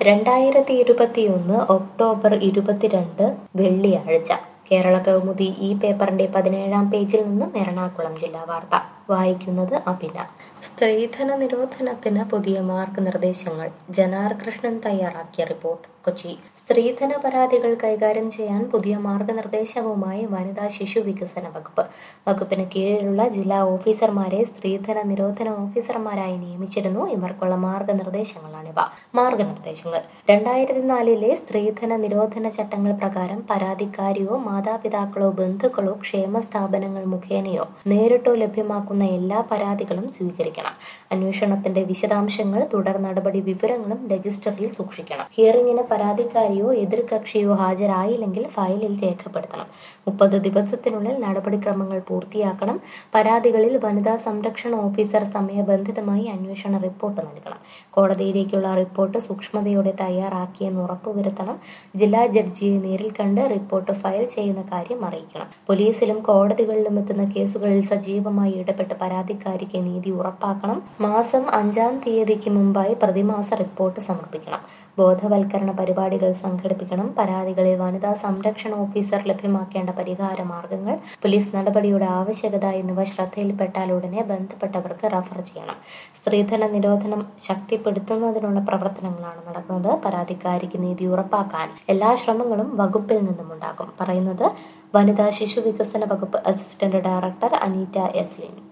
രണ്ടായിരത്തി ഇരുപത്തിയൊന്ന് ഒക്ടോബർ ഇരുപത്തിരണ്ട് വെള്ളിയാഴ്ച കേരള കൗമുദി ഈ പേപ്പറിന്റെ പതിനേഴാം പേജിൽ നിന്നും എറണാകുളം ജില്ലാ വാർത്ത വായിക്കുന്നത് അഭിന സ്ത്രീധന നിരോധനത്തിന് പുതിയ മാർഗനിർദ്ദേശങ്ങൾ ജനാർ കൃഷ്ണൻ തയ്യാറാക്കിയ റിപ്പോർട്ട് കൊച്ചി സ്ത്രീധന പരാതികൾ കൈകാര്യം ചെയ്യാൻ പുതിയ മാർഗനിർദ്ദേശവുമായി വനിതാ ശിശു വികസന വകുപ്പ് വകുപ്പിന് കീഴിലുള്ള ജില്ലാ ഓഫീസർമാരെ സ്ത്രീധന നിരോധന ഓഫീസർമാരായി നിയമിച്ചിരുന്നു ഇവർക്കുള്ള മാർഗനിർദ്ദേശങ്ങളാണിവ മാർഗനിർദ്ദേശങ്ങൾ രണ്ടായിരത്തി നാലിലെ സ്ത്രീധന നിരോധന ചട്ടങ്ങൾ പ്രകാരം പരാതിക്കാരിയോ മാതാപിതാക്കളോ ബന്ധുക്കളോ ക്ഷേമ സ്ഥാപനങ്ങൾ മുഖേനയോ നേരിട്ടോ ലഭ്യമാക്കുന്ന എല്ലാ പരാതികളും സ്വീകരിക്കണം അന്വേഷണത്തിന്റെ വിശദാംശങ്ങൾ തുടർ നടപടി വിവരങ്ങളും രജിസ്റ്ററിൽ സൂക്ഷിക്കണം ഹിയറിംഗിന് പരാതിക്കാരിയോ എതിർകക്ഷിയോ ഹാജരായില്ലെങ്കിൽ ഫയലിൽ രേഖപ്പെടുത്തണം മുപ്പത് ദിവസത്തിനുള്ളിൽ നടപടിക്രമങ്ങൾ പൂർത്തിയാക്കണം പരാതികളിൽ വനിതാ സംരക്ഷണ ഓഫീസർ സമയബന്ധിതമായി അന്വേഷണ റിപ്പോർട്ട് നൽകണം കോടതിയിലേക്കുള്ള റിപ്പോർട്ട് സൂക്ഷ്മതയോടെ തയ്യാറാക്കിയെന്ന് ഉറപ്പുവരുത്തണം ജില്ലാ ജഡ്ജിയെ നേരിൽ കണ്ട് റിപ്പോർട്ട് ഫയൽ ചെയ്യുന്ന കാര്യം അറിയിക്കണം പോലീസിലും കോടതികളിലും എത്തുന്ന കേസുകളിൽ സജീവമായി ഇടപെട്ട് പരാതിക്കാരിക്ക് നീതി ഉറപ്പാക്കണം മാസം അഞ്ചാം തീയതിക്ക് മുമ്പായി പ്രതിമാസ റിപ്പോർട്ട് സമർപ്പിക്കണം ബോധവൽക്കരണ പരിപാടികൾ സംഘടിപ്പിക്കണം പരാതികളിൽ വനിതാ സംരക്ഷണ ഓഫീസർ ലഭ്യമാക്കേണ്ട പരിഹാര മാർഗങ്ങൾ പോലീസ് നടപടിയുടെ ആവശ്യകത എന്നിവ ശ്രദ്ധയിൽപ്പെട്ടാൽ ഉടനെ ബന്ധപ്പെട്ടവർക്ക് റഫർ ചെയ്യണം സ്ത്രീധന നിരോധനം ശക്തിപ്പെടുത്തുന്നതിനുള്ള പ്രവർത്തനങ്ങളാണ് നടക്കുന്നത് പരാതിക്കാരിക്ക് നീതി ഉറപ്പാക്കാൻ എല്ലാ ശ്രമങ്ങളും വകുപ്പിൽ നിന്നും ഉണ്ടാകും പറയുന്നത് വനിതാ ശിശു വികസന വകുപ്പ് അസിസ്റ്റന്റ് ഡയറക്ടർ അനീറ്റ എസ്ലിൻ